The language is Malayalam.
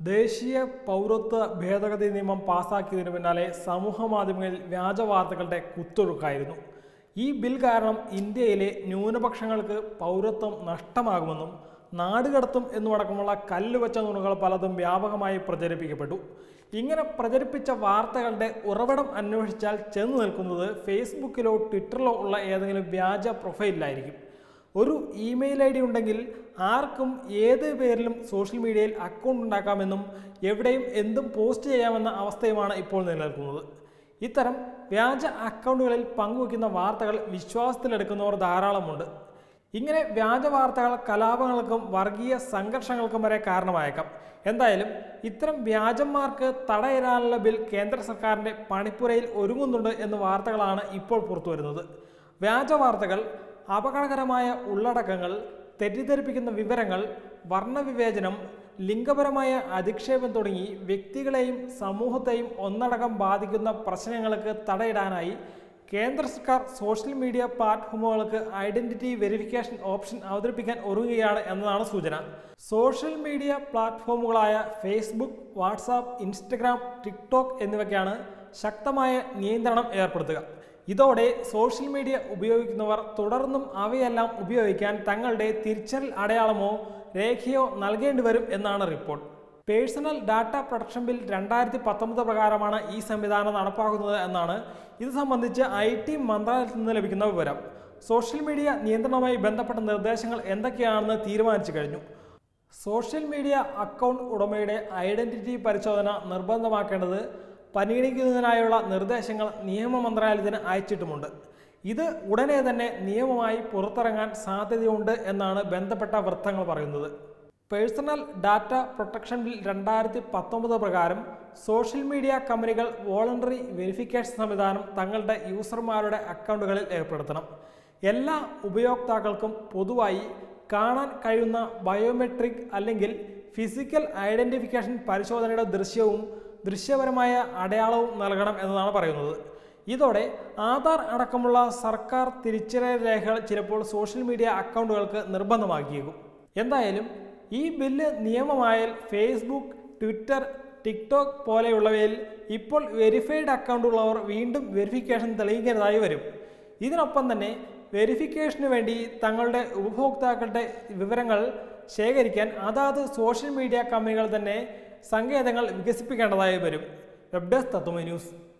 ദേശീയ പൗരത്വ ഭേദഗതി നിയമം പാസാക്കിയതിനു പിന്നാലെ സമൂഹ മാധ്യമങ്ങളിൽ വ്യാജ വാർത്തകളുടെ കുത്തൊഴുക്കായിരുന്നു ഈ ബിൽ കാരണം ഇന്ത്യയിലെ ന്യൂനപക്ഷങ്ങൾക്ക് പൗരത്വം നഷ്ടമാകുമെന്നും നാടുകടത്തും എന്നുമടക്കമുള്ള കല്ലുവച്ച നുണകൾ പലതും വ്യാപകമായി പ്രചരിപ്പിക്കപ്പെട്ടു ഇങ്ങനെ പ്രചരിപ്പിച്ച വാർത്തകളുടെ ഉറവിടം അന്വേഷിച്ചാൽ ചെന്നു നിൽക്കുന്നത് ഫേസ്ബുക്കിലോ ട്വിറ്ററിലോ ഉള്ള ഏതെങ്കിലും വ്യാജ പ്രൊഫൈലിലായിരിക്കും ഒരു ഇമെയിൽ ഐ ഡി ഉണ്ടെങ്കിൽ ആർക്കും ഏത് പേരിലും സോഷ്യൽ മീഡിയയിൽ അക്കൗണ്ട് ഉണ്ടാക്കാമെന്നും എവിടെയും എന്തും പോസ്റ്റ് ചെയ്യാമെന്ന അവസ്ഥയുമാണ് ഇപ്പോൾ നിലനിൽക്കുന്നത് ഇത്തരം വ്യാജ അക്കൗണ്ടുകളിൽ പങ്കുവയ്ക്കുന്ന വാർത്തകൾ വിശ്വാസത്തിലെടുക്കുന്നവർ ധാരാളമുണ്ട് ഇങ്ങനെ വ്യാജ വാർത്തകൾ കലാപങ്ങൾക്കും വർഗീയ സംഘർഷങ്ങൾക്കും വരെ കാരണമായേക്കാം എന്തായാലും ഇത്തരം വ്യാജന്മാർക്ക് തടയിടാനുള്ള ബിൽ കേന്ദ്ര സർക്കാരിൻ്റെ പണിപ്പുരയിൽ ഒരുങ്ങുന്നുണ്ട് എന്ന വാർത്തകളാണ് ഇപ്പോൾ പുറത്തുവരുന്നത് വ്യാജ വാർത്തകൾ അപകടകരമായ ഉള്ളടക്കങ്ങൾ തെറ്റിദ്ധരിപ്പിക്കുന്ന വിവരങ്ങൾ വർണ്ണവിവേചനം ലിംഗപരമായ അധിക്ഷേപം തുടങ്ങി വ്യക്തികളെയും സമൂഹത്തെയും ഒന്നടങ്കം ബാധിക്കുന്ന പ്രശ്നങ്ങൾക്ക് തടയിടാനായി കേന്ദ്ര സർക്കാർ സോഷ്യൽ മീഡിയ പ്ലാറ്റ്ഫോമുകൾക്ക് ഐഡന്റിറ്റി വെരിഫിക്കേഷൻ ഓപ്ഷൻ അവതരിപ്പിക്കാൻ ഒരുങ്ങുകയാണ് എന്നതാണ് സൂചന സോഷ്യൽ മീഡിയ പ്ലാറ്റ്ഫോമുകളായ ഫേസ്ബുക്ക് വാട്സാപ്പ് ഇൻസ്റ്റഗ്രാം ടിക്ടോക്ക് എന്നിവയ്ക്കാണ് ശക്തമായ നിയന്ത്രണം ഏർപ്പെടുത്തുക ഇതോടെ സോഷ്യൽ മീഡിയ ഉപയോഗിക്കുന്നവർ തുടർന്നും അവയെല്ലാം ഉപയോഗിക്കാൻ തങ്ങളുടെ തിരിച്ചറിയൽ അടയാളമോ രേഖയോ നൽകേണ്ടി വരും എന്നാണ് report personal data protection bill രണ്ടായിരത്തി പത്തൊമ്പത് പ്രകാരമാണ് ഈ സംവിധാനം നടപ്പാക്കുന്നത് എന്നാണ് ഇത് സംബന്ധിച്ച് ഐ ടി മന്ത്രാലയത്തിൽ നിന്ന് ലഭിക്കുന്ന വിവരം സോഷ്യൽ മീഡിയ നിയന്ത്രണവുമായി ബന്ധപ്പെട്ട നിർദ്ദേശങ്ങൾ എന്തൊക്കെയാണെന്ന് തീരുമാനിച്ചു കഴിഞ്ഞു സോഷ്യൽ മീഡിയ അക്കൗണ്ട് ഉടമയുടെ ഐഡന്റിറ്റി പരിശോധന നിർബന്ധമാക്കേണ്ടത് പരിഗണിക്കുന്നതിനായുള്ള നിർദ്ദേശങ്ങൾ നിയമ മന്ത്രാലയത്തിന് അയച്ചിട്ടുമുണ്ട് ഇത് ഉടനെ തന്നെ നിയമമായി പുറത്തിറങ്ങാൻ സാധ്യതയുണ്ട് എന്നാണ് ബന്ധപ്പെട്ട വൃത്തങ്ങൾ പറയുന്നത് പേഴ്സണൽ ഡാറ്റ പ്രൊട്ടക്ഷൻ ബിൽ രണ്ടായിരത്തി പത്തൊമ്പത് പ്രകാരം സോഷ്യൽ മീഡിയ കമ്പനികൾ വോളണ്ടറി വെരിഫിക്കേഷൻ സംവിധാനം തങ്ങളുടെ യൂസർമാരുടെ അക്കൗണ്ടുകളിൽ ഏർപ്പെടുത്തണം എല്ലാ ഉപയോക്താക്കൾക്കും പൊതുവായി കാണാൻ കഴിയുന്ന ബയോമെട്രിക് അല്ലെങ്കിൽ ഫിസിക്കൽ ഐഡന്റിഫിക്കേഷൻ പരിശോധനയുടെ ദൃശ്യവും ദൃശ്യപരമായ അടയാളവും നൽകണം എന്നതാണ് പറയുന്നത് ഇതോടെ ആധാർ അടക്കമുള്ള സർക്കാർ തിരിച്ചറിയൽ രേഖകൾ ചിലപ്പോൾ സോഷ്യൽ മീഡിയ അക്കൗണ്ടുകൾക്ക് നിർബന്ധമാക്കിയേക്കും എന്തായാലും ഈ ബില്ല് നിയമമായാൽ ഫേസ്ബുക്ക് ട്വിറ്റർ ടിക്ടോക്ക് പോലെയുള്ളവയിൽ ഇപ്പോൾ വെരിഫൈഡ് അക്കൗണ്ട് ഉള്ളവർ വീണ്ടും വെരിഫിക്കേഷൻ തെളിയിക്കേണ്ടതായി വരും ഇതിനൊപ്പം തന്നെ വെരിഫിക്കേഷന് വേണ്ടി തങ്ങളുടെ ഉപഭോക്താക്കളുടെ വിവരങ്ങൾ ശേഖരിക്കാൻ അതാത് സോഷ്യൽ മീഡിയ കമ്പനികൾ തന്നെ സങ്കേതങ്ങൾ വികസിപ്പിക്കേണ്ടതായി വരും വെബ് ഡെസ്ക് തത്വമ ന്യൂസ്